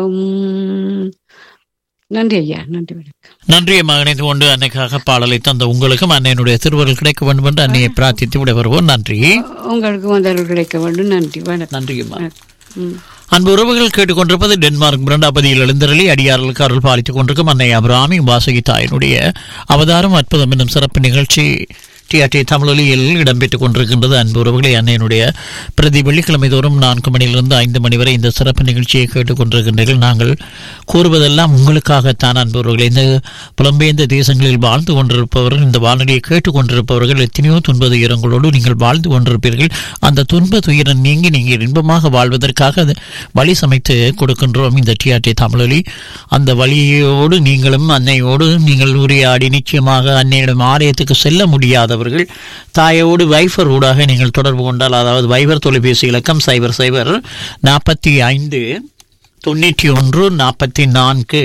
உம், நன்றி ஐயா நன்றி வணக்கம் நன்றி அம்மா இணைந்து கொண்டு அன்னைக்காக பாடலை தந்த உங்களுக்கும் அன்னையினுடைய திருவருள் கிடைக்க வேண்டும் என்று அன்னையை பிரார்த்தித்து விடைபெறுவோம் நன்றி உங்களுக்கு வந்தவர்கள் கிடைக்க வேண்டும் நன்றி வணக்கம் நன்றி அம்மா ம். அன்பு உறவுகள் கேட்டுக்கொண்டிருப்பது டென்மார்க் இரண்டாபதியில் எழுந்தருளி அடியார்களுக்கு அருள் பாலித்துக் கொண்டிருக்கும் அன்னை அபிராமி வாசகி தாயினுடைய அவதாரம் அற்புதம் என்னும் சிறப்பு நிகழ்ச்சி டிஆர்டி தமிழொலியில் இடம்பெற்றுக் கொண்டிருக்கின்றது அன்பு உறவுகளை அன்னையினுடைய பிரதி வெள்ளிக்கிழமை தோறும் நான்கு மணியிலிருந்து ஐந்து மணி வரை இந்த சிறப்பு நிகழ்ச்சியை கேட்டுக்கொண்டிருக்கின்றீர்கள் நாங்கள் கூறுவதெல்லாம் உங்களுக்காகத்தான் அன்பு உறவுகளை இந்த புலம்பெயர்ந்த தேசங்களில் வாழ்ந்து கொண்டிருப்பவர்கள் இந்த வானொலியை கேட்டுக்கொண்டிருப்பவர்கள் எத்தனையோ துன்ப துயரங்களோடு நீங்கள் வாழ்ந்து கொண்டிருப்பீர்கள் அந்த துன்ப துயரம் நீங்கி நீங்கள் இன்பமாக வாழ்வதற்காக அது வழி சமைத்து கொடுக்கின்றோம் இந்த டிஆர்டி தமிழொலி அந்த வழியோடு நீங்களும் அன்னையோடு நீங்கள் உரையாடி நிச்சயமாக அன்னையிடம் ஆலயத்துக்கு செல்ல முடியாதவர்கள் தாயோடு வைஃபர் ஊடாக நீங்கள் தொடர்பு கொண்டால் அதாவது வைபர் தொலைபேசி இலக்கம் சைபர் சைபர் நாற்பத்தி ஐந்து தொண்ணூற்றி ஒன்று நாற்பத்தி நான்கு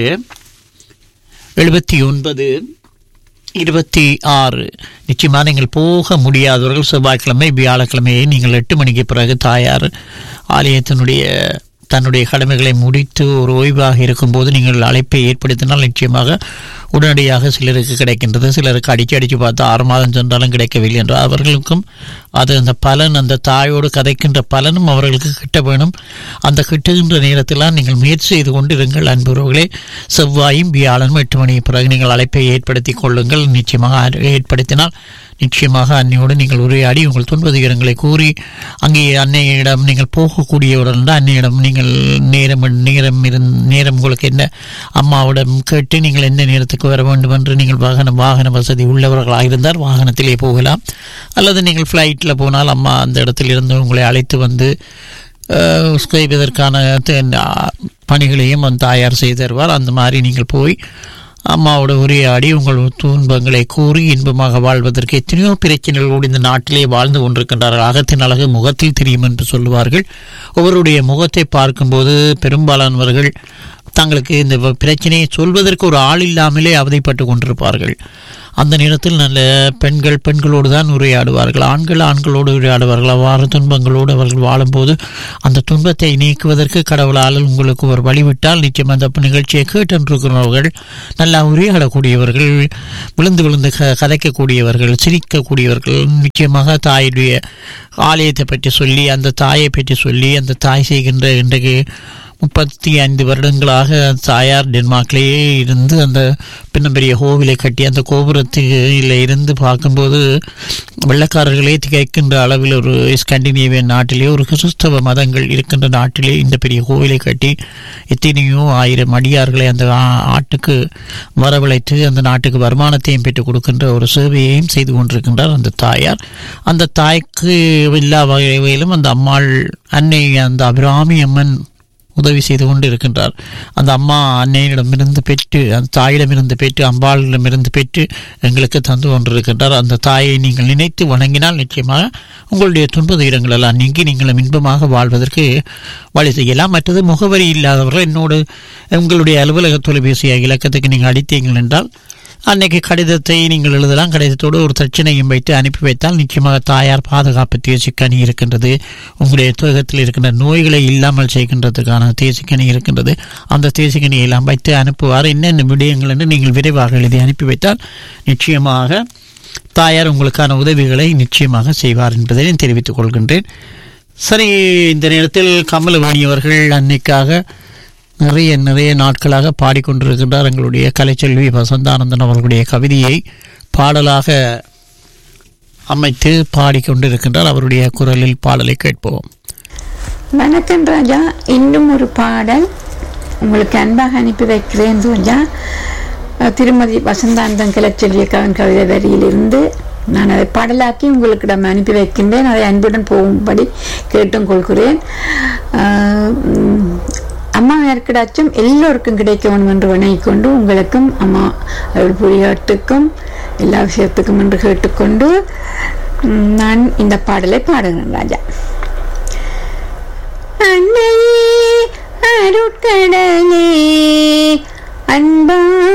எழுபத்தி ஒன்பது இருபத்தி ஆறு நிச்சயமா நீங்கள் போக முடியாதவர்கள் செவ்வாய்க்கிழமை வியாழக்கிழமையை நீங்கள் எட்டு மணிக்கு பிறகு தாயார் ஆலயத்தினுடைய தன்னுடைய கடமைகளை முடித்து ஒரு ஓய்வாக இருக்கும்போது நீங்கள் அழைப்பை ஏற்படுத்தினால் நிச்சயமாக உடனடியாக சிலருக்கு கிடைக்கின்றது சிலருக்கு அடிச்சு அடிச்சு பார்த்து ஆறு மாதம் சென்றாலும் கிடைக்கவில்லை என்றால் அவர்களுக்கும் அது அந்த பலன் அந்த தாயோடு கதைக்கின்ற பலனும் அவர்களுக்கு கிட்ட வேணும் அந்த கிட்டுகின்ற நேரத்திலாம் நீங்கள் முயற்சி செய்து கொண்டு இருங்கள் அன்புறவுகளே செவ்வாயும் வியாழனும் எட்டு மணி பிறகு நீங்கள் அழைப்பை ஏற்படுத்தி கொள்ளுங்கள் நிச்சயமாக ஏற்படுத்தினால் நிச்சயமாக அன்னையோடு நீங்கள் உரையாடி உங்கள் துன்பதுயரங்களை கூறி அங்கே அன்னையிடம் நீங்கள் போகக்கூடியவுடன் அன்னையிடம் நீங்கள் நேரம் நேரம் இருந் நேரம் உங்களுக்கு என்ன அம்மாவிடம் கேட்டு நீங்கள் எந்த நேரத்துக்கு வர வேண்டும் என்று நீங்கள் வாகன வாகன வசதி உள்ளவர்களாக இருந்தால் வாகனத்திலே போகலாம் அல்லது நீங்கள் ஃப்ளைட்டில் போனால் அம்மா அந்த இடத்தில் இருந்து உங்களை அழைத்து வந்து அஹ், செய்வதற்கான த- பணிகளையும் அந்த தாயார் செய்து தருவார் அந்த மாதிரி நீங்கள் போய் அம்மாவோட உரையாடி உங்கள் துன்பங்களை கூறி இன்பமாக வாழ்வதற்கு எத்தனையோ பிரச்சனைகளோடு இந்த நாட்டிலே வாழ்ந்து கொண்டிருக்கின்றார்கள் அகத்தின் அழகு முகத்தில் தெரியும் என்று சொல்லுவார்கள் ஒவ்வொருடைய முகத்தை பார்க்கும்போது பெரும்பாலானவர்கள் தங்களுக்கு இந்த பிரச்சனையை சொல்வதற்கு ஒரு ஆள் இல்லாமலே அவதைப்பட்டு கொண்டிருப்பார்கள் அந்த நேரத்தில் நல்ல பெண்கள் பெண்களோடு தான் உரையாடுவார்கள் ஆண்கள் ஆண்களோடு உரையாடுவார்கள் அவ்வாறு துன்பங்களோடு அவர்கள் வாழும்போது அந்த துன்பத்தை நீக்குவதற்கு கடவுளால் உங்களுக்கு ஒரு வழிவிட்டால் நிச்சயம் அந்த நிகழ்ச்சியை கேட்டிருக்கிறவர்கள் நல்லா உரையாடக்கூடியவர்கள் விழுந்து விழுந்து க கதைக்கக்கூடியவர்கள் சிரிக்கக்கூடியவர்கள் நிச்சயமாக தாயுடைய ஆலயத்தை பற்றி சொல்லி அந்த தாயை பற்றி சொல்லி அந்த தாய் செய்கின்ற இன்றைக்கு முப்பத்தி ஐந்து வருடங்களாக தாயார் டென்மார்க்லேயே இருந்து அந்த பின்னம்பெரிய கோவிலை கட்டி அந்த கோபுரத்தில் இருந்து பார்க்கும்போது வெள்ளக்காரர்களே திகைக்கின்ற அளவில் ஒரு ஸ்கண்டினேவியன் நாட்டிலே ஒரு கிறிஸ்தவ மதங்கள் இருக்கின்ற நாட்டிலே இந்த பெரிய கோவிலை கட்டி எத்தனையோ ஆயிரம் அடியார்களை அந்த ஆ- ஆட்டுக்கு வரவழைத்து அந்த நாட்டுக்கு வருமானத்தையும் பெற்றுக் கொடுக்கின்ற ஒரு சேவையையும் செய்து கொண்டிருக்கின்றார் அந்த தாயார் அந்த தாய்க்கு எல்லா வகையிலும் அந்த அம்மாள் அன்னை அந்த அபிராமி அம்மன் உதவி செய்து கொண்டு இருக்கின்றார் அந்த அம்மா அன்னையிடமிருந்து பெற்று அந்த தாயிடமிருந்து பெற்று அம்பாளிடமிருந்து பெற்று எங்களுக்கு தந்து கொண்டிருக்கின்றார் அந்த தாயை நீங்கள் நினைத்து வணங்கினால் நிச்சயமாக உங்களுடைய துன்ப துயரங்கள் எல்லாம் நீங்கி நீங்கள் இன்பமாக வாழ்வதற்கு வழி செய்யலாம் மற்றது முகவரி இல்லாதவர்கள் என்னோடு உங்களுடைய அலுவலக தொலைபேசி இலக்கத்துக்கு நீங்கள் அடித்தீர்கள் என்றால் அன்னைக்கு கடிதத்தை நீங்கள் எழுதலாம் கடிதத்தோடு ஒரு தட்சணையும் வைத்து அனுப்பி வைத்தால் நிச்சயமாக தாயார் பாதுகாப்பு தேசிக்கணி இருக்கின்றது உங்களுடைய துவகத்தில் இருக்கின்ற நோய்களை இல்லாமல் செய்கின்றதுக்கான தேசிக்கணி இருக்கின்றது அந்த தேசிக்கணியை எல்லாம் வைத்து அனுப்புவார் என்னென்ன விடயங்கள் என்று நீங்கள் விரைவாக எழுதி அனுப்பி வைத்தால் நிச்சயமாக தாயார் உங்களுக்கான உதவிகளை நிச்சயமாக செய்வார் என்பதை நான் தெரிவித்துக் கொள்கின்றேன் சரி இந்த நேரத்தில் கமலவாணி அவர்கள் அன்னைக்காக நிறைய நிறைய நாட்களாக பாடிக்கொண்டிருக்கின்றார் எங்களுடைய கலைச்செல்வி வசந்தானந்தன் அவர்களுடைய கவிதையை பாடலாக அமைத்து பாடிக்கொண்டிருக்கின்றார் அவருடைய குரலில் பாடலை கேட்போம் வணக்கம் ராஜா இன்னும் ஒரு பாடல் உங்களுக்கு அன்பாக அனுப்பி வைக்கிறேன் ராஜா அஹ் திருமதி வசந்தாந்தன் கிளச்செல்விய கவன் கவிதை வரியிலிருந்து நான் அதை பாடலாக்கி உங்களுக்கு நம்ம அனுப்பி வைக்கின்றேன் அதை அன்புடன் போகும்படி கேட்டும் கொள்கிறேன் அஹ் உம், அம்மா யாருக்கிடாச்சும் எல்லோருக்கும் கிடைக்க வேணும் என்று வணங்கிக் கொண்டு உங்களுக்கும் அம்மா அவள் புரியாட்டுக்கும் எல்லா விஷயத்துக்கும் என்று கேட்டுக்கொண்டு உம், நான் இந்த பாடலை பாடுகிறேன் ராஜா அன்னையே அருட்கடலே அன்பா